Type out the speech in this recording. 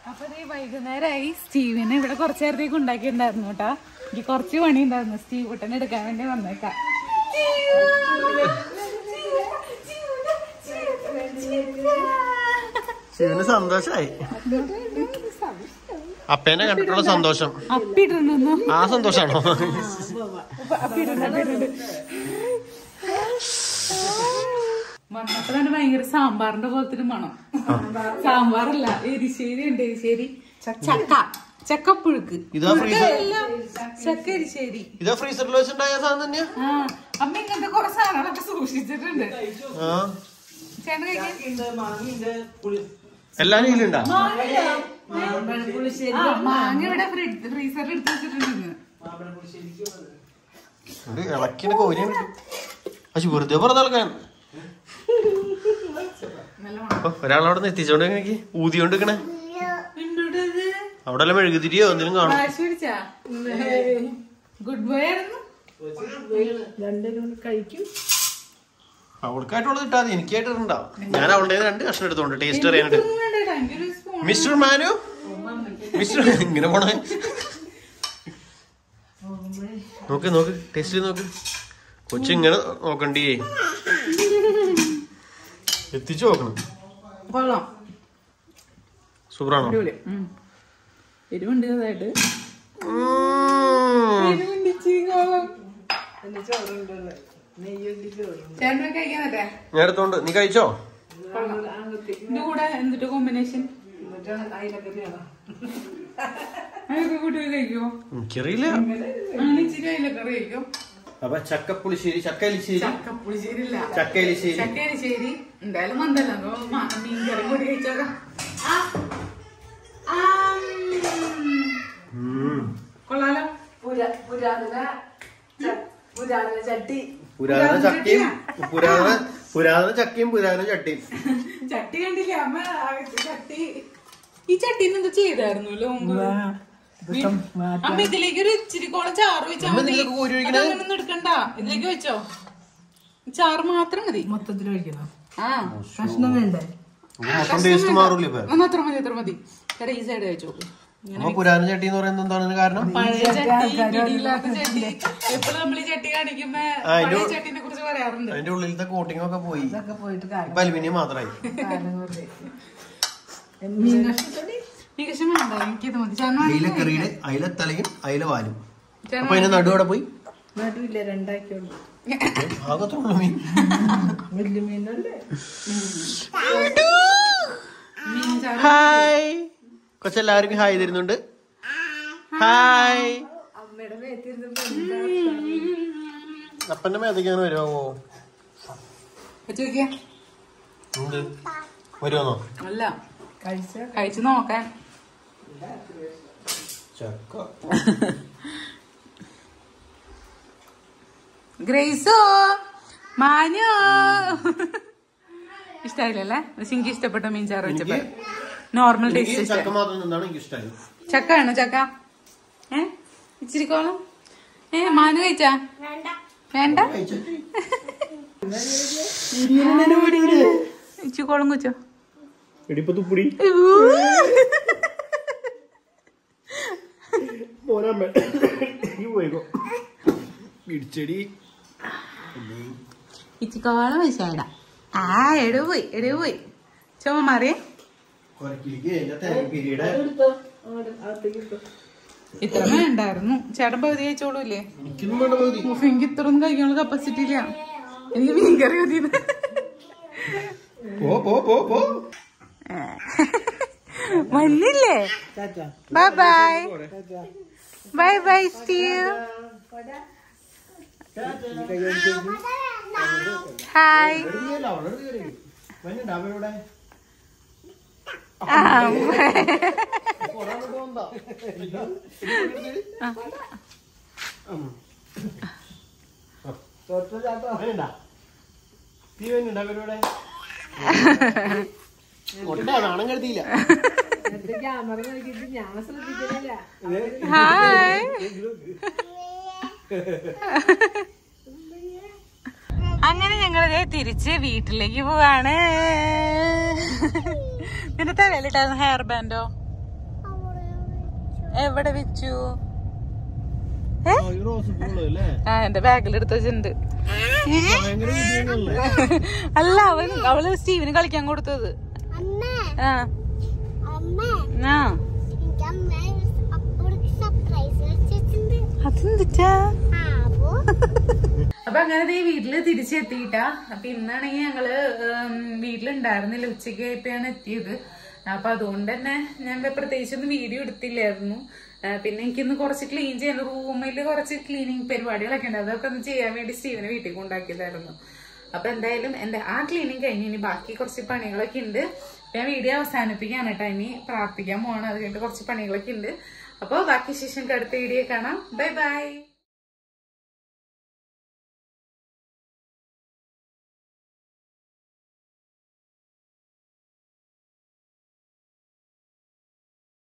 അപ്പൊ ഈ വൈകുന്നേരമായി സ്റ്റീവിനെ ഇവിടെ കുറച്ചു നേരത്തേക്ക് ഉണ്ടാക്കിയിട്ടുണ്ടായിരുന്നു കേട്ടാ എനിക്ക് കുറച്ച് പണി ഉണ്ടായിരുന്നു സ്റ്റീവ് കുട്ടനെ എടുക്കാൻ വേണ്ടി വന്നേക്കാം ശിവന് സന്തോഷായി അപ്പേനെ കണ്ടിട്ടുള്ള സന്തോഷം അപ്പിട്ടിരുന്നു ആ സന്തോഷാണോ അപ്പിട്ടുണ്ട് അപ്പിട്ടുണ്ട് വന്നപ്പോ തന്നെ ഭയങ്കര സാമ്പാറിന്റെ പോലത്തെ മണം സാമ്പാറല്ല എരിശ്ശേരി ഉണ്ട് എരിശ്ശേരി ചക്ക ചക്കപ്പുഴുക്ക് ഇതാ ഫ്രീസർ എല്ലാം ചക്ക എരിശ്ശേരി ഇതാ ഫ്രീസറിൽ വെച്ചിട്ടുണ്ടായ സാധനം തന്നെയാ ആ അമ്മ ഇങ്ങനത്തെ കുറെ സാധനങ്ങളൊക്കെ സൂക്ഷിച്ചിട്ടുണ്ട് ആ ചേട്ടൻ കഴിക്കാൻ എല്ലാരും ഇതിലുണ്ടാ ആ, മാങ്ങ ഇവിടെ ഫ്രിഡ്- ഫ്രീസറിൽ എടുത്ത് വെച്ചിട്ടുണ്ട് ഇത് ഇളക്കിന് കോരിയാണ് പക്ഷെ വെറുതെ പറഞ്ഞ ആൾക്കാർ നല്ല മണം അപ്പൊ ഒരാളവിടെ നിന്ന് എത്തിച്ചോണ്ട് എനിക്ക് ഊതിയോണ്ട് നിക്കണേ അവിടെ എല്ലാം മെഴുകുതിരിയോ എന്തെങ്കിലും കാണും വാശി പിടിച്ചാ ഗുഡ് ബോയ് ആയിരുന്നു അവൾക്കായിട്ടുള്ളത് ഇട്ടാ മതി എനിക്കായിട്ട് ഉണ്ടാവും ഞാൻ അവളുടെ രണ്ട് കഷ്ണം എടുത്തോണ്ട് ടേസ്റ്റ് അറിയാനായിട്ട് ഇതൊന്നും വേണ്ടടാ, എനിക്കൊരു spoon മിസ്റ്റർ മാനു മിസ്റ്റർ ഇങ്ങനെ പോണേ നോക്ക് നോക്ക് ടേസ്റ്റ് ചെയ്ത് നോക്ക് കൊച്ചു ഇങ്ങനെ നോക്കണ്ടേ എത്തിച്ചു നോക്കണം കൊള്ളാം സൂപ്പറാണോ അടിപൊളി ഉം. എരിവുണ്ട് ചെറുതായിട്ട് ഉം. എരിവുണ്ട് ഇച്ചിരി കൊള്ളാം ചേട്ടനെ കഴിക്കാൻ പറ്റേ ഞാൻ എടുത്തോണ്ട് നീ കഴിച്ചോ ഇതിന്റെ കൂടെ എന്തിട്ട് കോമ്പിനേഷൻ അതൊക്കെ കൂട്ടി കഴിക്കുമോ എനിക്കറിയില്ല അങ്ങനെ ഇച്ചിരി അതിലൊക്കെ കഴിക്കോ അപ്പൊ ചക്കപ്പുളിശ്ശേരി ചക്കലിശ്ശേരി ചക്കപ്പുളിശ്ശേരി ഇല്ല ചക്കലിശ്ശേരി ചക്കരശ്ശേരി എന്തായാലും മന്തല്ല അതോ മ- മീൻകറി കൂടി കഴിച്ചോക്കാം ആ. ആ. ഉം. കൊള്ളാലോ പുരാതന ചക്കയും പുരാതന പുരാതന ചക്കയും പുരാതന ചട്ടിയും ചട്ടി കണ്ടില്ലേ അമ്മ ആ ചട്ടി ഈ ചട്ടീന്ന് എന്താ ചെയ്തായിരുന്നല്ലോ അമ്മ ഇതിലേക്ക് ഒരു ഇച്ചിരി കോളം ചാറ് വെച്ചാൽ അമ്മ മതി ഇതിലേക്ക് കോരി ഒഴിക്കണേ? അതങ്ങനൊന്നും എടുക്കണ്ട ഇതിലേക്ക് വെച്ചോ ചാറ് മാത്രം മതി മൊത്തത്തിൽ ഒഴിക്കണം ആ കഷ്ണം വേണ്ടേ അപ്പൊ മൊത്തം ടേസ്റ്റ് മാറൂല ഇപ്പൊ എന്നാ അത്ര മതി അത്ര മതി ചേട്ടാ ഈ സൈഡ് കഴിച്ചോളൂ അപ്പൊ പുരാതന ചട്ടി എന്ന് പറയുന്നത് എന്താണ് ഇതിന് കാരണം പഴയ ചട്ടി പിടിയില്ലാത്ത ചട്ടി എപ്പോഴും നമ്മൾ ഈ ചട്ടി കാണിക്കുമ്പോ പഴയ ചട്ടിനെ കുറിച്ച് പറയാറുണ്ട് അതിന്റെ ഉള്ളിലത്തെ കോട്ടിംഗ് ഒക്കെ പോയി ഇതൊക്കെ പോയിട്ട് കാര്യം ഇപ്പൊ അലുമിനിയം മാത്രമായി മീൻ കഷ്ണത്തോടി മികച്ച വേണ്ട എനിക്കിത് മതി ചേട്ടൻ അയിലക്കറിയുടെ അയിലത്തലയും അയിലവാലും ചേട്ടൻ അപ്പൊ അതിന്റെ നടുവടെ പോയി നടുവില്ല രണ്ടാക്കിയുള്ളൂ ആകത്തുള്ളൂ മീൻ വലിയ മീനല്ലേ മീൻ ചാറ് ഹായ് കൊച്ചെല്ലാവർക്കും ഹായ് തരുന്നുണ്ട് ഹായ് അമ്മയുടെ മേത്തിരുന്നപ്പോ അപ്പന്റെ മേതയ്ക്കാണ് വരുമോ വെച്ച് നോക്കിയേ എന്ത് വരുമോന്നോ അല്ല കഴിച്ച കഴിച്ചു നോക്കാൻ ചക്ക ഗ്രേസോ മാനോ ഇഷ്ടായില്ലല്ലേ പക്ഷെ എനിക്ക് ഇഷ്ടപ്പെട്ട മീൻ ചാറ് വെച്ചപ്പോ നോർമൽ എനിക്ക് ടേസ്റ്റ് ചക്ക ഇഷ്ടം മാത്രം നിന്നാണ് എനിക്ക് ഇഷ്ടമായി ചക്ക വേണോ ചക്ക ഏ ഇച്ചിരി കോളം ഏ മാന് കഴിച്ചാ വേണ്ട ഇച്ചിരി കോളം കുച്ചോ ഇടിപ്പ തുപ്പുടി പോരാമേ ഈ പോയിക്കോ ഇടിച്ചടി ഇച്ചിരി കോളം വെച്ചാടാ ആ എടു പോയി എടു പോയി ചുമ മാറിയേ കൊരക്കിലേക്ക് അതിന്റെ തേങ്ങ എടുത്തോ അങ്ങോട്ട് അകത്തേക്ക് ഇട്ടോ ഇത്ര വേണ്ടായിരുന്നു ചേട്ടൻ പകുതി കഴിച്ചോളൂല്ലേ എനിക്കൊന്നും വേണ്ട മതി ഉഫ്, എനിക്ക് ഇത്രയൊന്നും കഴിക്കാനുള്ള കപ്പാസിറ്റി ഇല്ല എനിക്ക് മീൻകറി മതി പോ പോ പോ പോ വന്നില്ലേ ചാച്ചാ ബൈ ബൈ ചാച്ചാ ബൈ ബൈ സ്റ്റീവ് ഹായ് എടുക്കുകയല്ല, അവളെ എടുക്കുകയല്ലേ. വന്നിട്ട് അവരുടെ തൊട്ട് ചാട്ടോ വേണ്ട തീ വന്നിട്ട് അവരുടെ കൊണ്ടാ നാണം കരുതിയില്ല എന്നിട്ട് ക്യാമറ നോക്കിയിട്ട് ഞാൻ ശ്രദ്ധിക്കുന്നില്ല ഹായ് അങ്ങനെ ഞങ്ങൾ തിരിച്ച് വീട്ടിലേക്ക് പോവാണ് നിന്റെ തലയിലിട്ടായിരുന്നു ഹെയർ ബാൻഡോ എവിടെ വെച്ചു ഈ റോസ് പൂള് അല്ലേ ആ എന്റെ ബാഗിൽ എടുത്ത് വെച്ചിട്ടുണ്ട് ഭയങ്കര ബുദ്ധിമുട്ടല്ലേ അല്ല അവൻ അവള് സ്റ്റീവിന് കളിക്കാൻ കൊടുത്തത് അമ്മ ആ അമ്മ ആ എനിക്ക് അമ്മ അപ്പോൾ സർപ്രൈസ് വെച്ചിട്ടുണ്ട് അതെന്തിട്ടാ ആവോ അപ്പൊ അങ്ങനെ ദേ വീട്ടില് തിരിച്ചെത്തിയിട്ടാ അപ്പൊ ഇന്നാണെങ്കിൽ ഞങ്ങള് ഉം, വീട്ടിലുണ്ടായിരുന്നില്ല ഉച്ചയ്ക്ക് ആയിട്ടാണ് എത്തിയത് അപ്പൊ അതുകൊണ്ട് തന്നെ ഞാൻ പ്രത്യേകിച്ചൊന്നും വീഡിയോ എടുത്തില്ലായിരുന്നു ആ, പിന്നെ എനിക്കിന്ന് കുറച്ച് ക്ലീൻ ചെയ്യാൻ റൂമിൽ കുറച്ച് ക്ലീനിങ് പരിപാടികളൊക്കെ ഉണ്ട് അതൊക്കെ ഒന്ന് ചെയ്യാൻ വേണ്ടി സ്റ്റീവനെ വീട്ടിൽ കൊണ്ടാക്കിയതായിരുന്നു അപ്പൊ എന്തായാലും എന്റെ ആ ക്ലീനിങ് കഴിഞ്ഞ് ഇനി ബാക്കി കുറച്ച് പണികളൊക്കെ ഉണ്ട് അപ്പൊ ഞാൻ വീഡിയോ അവസാനിപ്പിക്കാണ് കേട്ടോ ഇനി പ്രാർത്ഥിക്കാൻ പോകണം അത് കഴിഞ്ഞിട്ട് കുറച്ച് പണികളൊക്കെ ഉണ്ട് അപ്പോൾ ബാക്കി ശേഷം അടുത്ത വീഡിയോ കാണാം ബൈ ബൈ